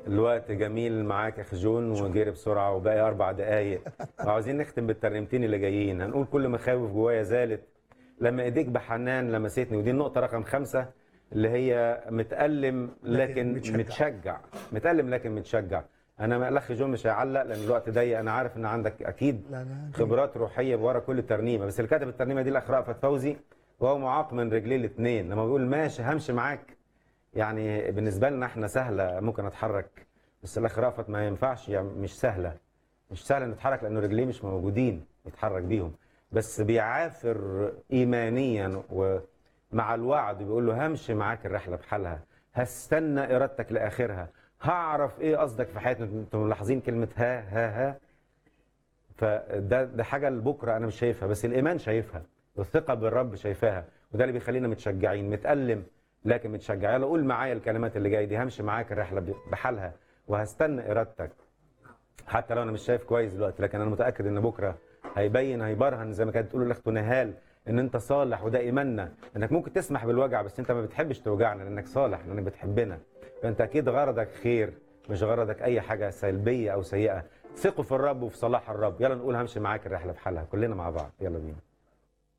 الوقت جميل معاك يا خجون وجري بسرعه وباقي اربع دقايق وعاوزين نختم بالترنيمتين اللي جايين هنقول كل مخاوف جوايا زالت لما ايديك بحنان لمستني ودي النقطه رقم خمسة اللي هي متألم لكن لكن متشجع. متشجع متألم لكن متشجع انا الاخ جون مش هيعلق لان الوقت ضيق انا عارف ان عندك اكيد لا لا خبرات روحيه ورا كل ترنيمه بس اللي كتب الترنيمه دي الاخ رأفت فوزي وهو معاق من رجليه الاثنين لما بيقول ماشي همشي معاك يعني بالنسبه لنا احنا سهله ممكن اتحرك بس الاخ رأفت ما ينفعش يعني مش سهله مش سهل نتحرك لانه رجليه مش موجودين يتحرك بيهم بس بيعافر ايمانيا ومع الوعد بيقول له همشي معاك الرحله بحالها هستنى ارادتك لاخرها هعرف ايه قصدك في حياتنا انتم ملاحظين كلمه ها ها ها فده ده حاجه لبكره انا مش شايفها بس الايمان شايفها والثقه بالرب شايفاها وده اللي بيخلينا متشجعين متالم لكن متشجع يلا قول معايا الكلمات اللي جايه دي همشي معاك الرحله بحالها وهستنى ارادتك حتى لو انا مش شايف كويس دلوقتي لكن انا متاكد ان بكره هيبين هيبرهن زي ما كانت بتقول الاخت نهال ان انت صالح وده ايماننا انك ممكن تسمح بالوجع بس انت ما بتحبش توجعنا لانك صالح لانك بتحبنا فانت اكيد غرضك خير مش غرضك اي حاجه سلبيه او سيئه ثقوا في الرب وفي صلاح الرب يلا نقول همشي معاك الرحله بحالها كلنا مع بعض يلا بينا